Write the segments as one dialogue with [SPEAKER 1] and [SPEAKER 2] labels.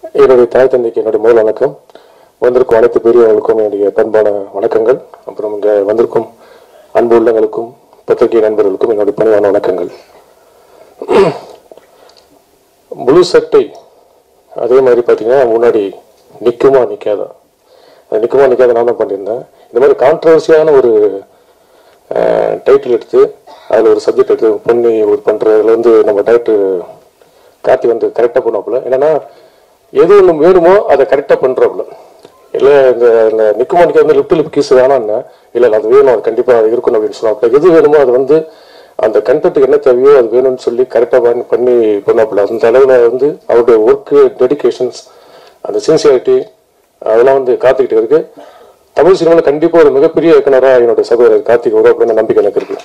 [SPEAKER 1] என்னுடைய தாய் தந்தைக்கு என்னுடைய முதல் வணக்கம் வந்திருக்கும் அனைத்து பெரியவர்களுக்கும் என்னுடைய பண்பான வணக்கங்கள் அப்புறம் இங்கே வந்திருக்கும் அன்பு உள்ளங்களுக்கும் பத்திரிகை நண்பர்களுக்கும் என்னுடைய பணிவான வணக்கங்கள் முழு சட்டை அதே மாதிரி பார்த்தீங்கன்னா முன்னாடி நிற்குமா நிற்காதா அது நிற்குமா நிற்காத நான் தான் பண்ணியிருந்தேன் இந்த மாதிரி கான்ட்ரவர்சியான ஒரு டைட்டில் எடுத்து அதில் ஒரு சப்ஜெக்ட் எடுத்து பொண்ணி ஒரு பண்ணுறதுல வந்து நம்ம டைரக்டர் கார்த்தி வந்து கரெக்டாக பண்ணாப்புல என்னன்னா எது ஒன்று வேணுமோ அதை கரெக்டாக பண்ணுறாப்புல இல்லை இந்த இந்த நிற்குமா நிற்காத லிப் லிப் கீஸ் வேணான்னு இல்லை இல்லை அது வேணும் அது கண்டிப்பாக இருக்கணும் அப்படின்னு சொன்னாப்புல எது வேணுமோ அது வந்து அந்த கண்டென்ட்டுக்கு என்ன தேவையோ அது வேணும்னு சொல்லி கரெக்டாக பண்ணி பண்ணி பண்ணாப்புல அந்த அளவில் வந்து அவருடைய ஒர்க்கு டெடிகேஷன்ஸ் அந்த சின்சியாரிட்டி அதெல்லாம் வந்து காத்துக்கிட்டு இருக்கு தமிழ் சினிமாவில் கண்டிப்பாக ஒரு மிகப்பெரிய இயக்குனராக என்னுடைய சகோதரர் கார்த்திக் வரும் அப்படின்னு நம்பிக்கை எனக்கு இருக்கு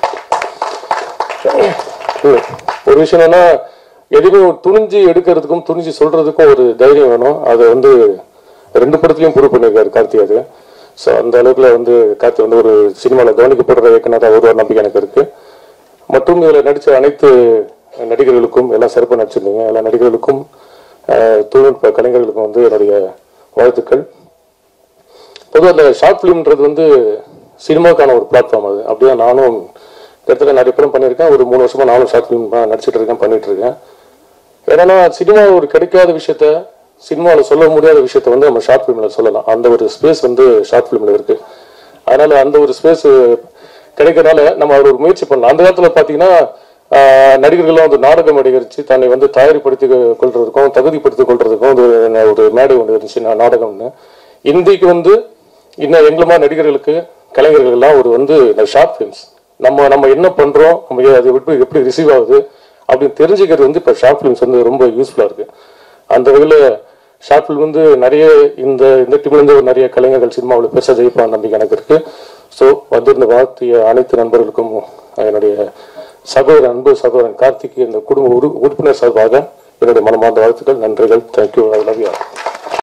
[SPEAKER 1] ம். ஒரு விஷயம் என்னன்னா எதுவுமே ஒரு துணிஞ்சு எடுக்கிறதுக்கும் துணிஞ்சு சொல்றதுக்கும் ஒரு தைரியம் வேணும் அதை வந்து ரெண்டு படத்துலையும் ப்ரூவ் பண்ணியிருக்காரு கார்த்தி அது ஸோ அந்த அளவுக்குல வந்து கார்த்தி வந்து ஒரு சினிமாவில் கவனிக்கப்படுற இயக்குனராக ஒரு நம்பிக்கை எனக்கு இருக்கு மற்றும் இதில் நடித்த அனைத்து நடிகர்களுக்கும் எல்லாம் சிறப்பாக நடிச்சிருந்தீங்க எல்லா நடிகர்களுக்கும் அஹ், தொழில்நுட்ப கலைஞர்களுக்கும் வந்து என்னுடைய வாழ்த்துக்கள் பொதுவாக அந்த ஷார்ட் ஃபிலிம்ன்றது வந்து சினிமாக்கான ஒரு பிளாட்ஃபார்ம் அது அப்படியே நானும் கிட்டத்தட்ட நிறைய படம் பண்ணியிருக்கேன் ஒரு மூணு வருஷமா நானும் ஷார்ட் ஃபிலிம் நடிச்சிட்டு இருக்கேன் பண்ணிட்டு இருக்கேன் ஏன்னா சினிமா ஒரு கிடைக்காத விஷயத்த சினிமாவில் சொல்ல முடியாத விஷயத்த வந்து நம்ம ஷார்ட் ஃபிலிமில் சொல்லலாம் அந்த ஒரு ஸ்பேஸ் வந்து ஷார்ட் ஃபிலிமில் இருக்கு அதனால அந்த ஒரு ஸ்பேஸ் கிடைக்கிறதுனால நம்ம ஒரு முயற்சி பண்ணலாம் அந்த காலத்தில் பார்த்தீங்கன்னா ஆஹ், நடிகர்கள்லாம் வந்து நாடகம் நடிகரிச்சு தன்னை வந்து தயாரிப்படுத்தி கொள்றதுக்கும் தகுதிப்படுத்திக் கொள்றதுக்கும் ஒரு ஒரு மேடை ஒன்று இருந்துச்சு நா- நாடகம்னு இன்றைக்கு வந்து இன்னும் எங்களுமா நடிகர்களுக்கு கலைஞர்கள் எல்லாம் ஒரு வந்து ஷார்ட் ஃபிலிம்ஸ் நம்ம நம்ம என்ன பண்றோம் நம்ம அது எப்படி எப்படி ரிசீவ் ஆகுது அப்படின்னு தெரிஞ்சுக்கிறது வந்து இப்போ ஷார்ட் ஃபிலிம்ஸ் வந்து ரொம்ப யூஸ்ஃபுல்லாக இருக்கு அந்த வகையில் ஷார்ட் ஃபிலிம் வந்து நிறைய இந்த இந்த டீம்லேருந்து நிறைய கலைஞர்கள் சினிமாவில் பெருசாக ஜெயிப்பான நம்பிக்கை எனக்கு இருக்கு ஸோ வந்திருந்த வாழ்த்திய அனைத்து நண்பர்களுக்கும் என்னுடைய சகோதரன் அன்பு சகோதரன் கார்த்திக் இந்த குடும்ப உறு உறுப்பினர் சார்பாக என்னுடைய மனமார்ந்த வாழ்த்துக்கள் நன்றிகள் தேங்க்யூ ஐ லவ் யூ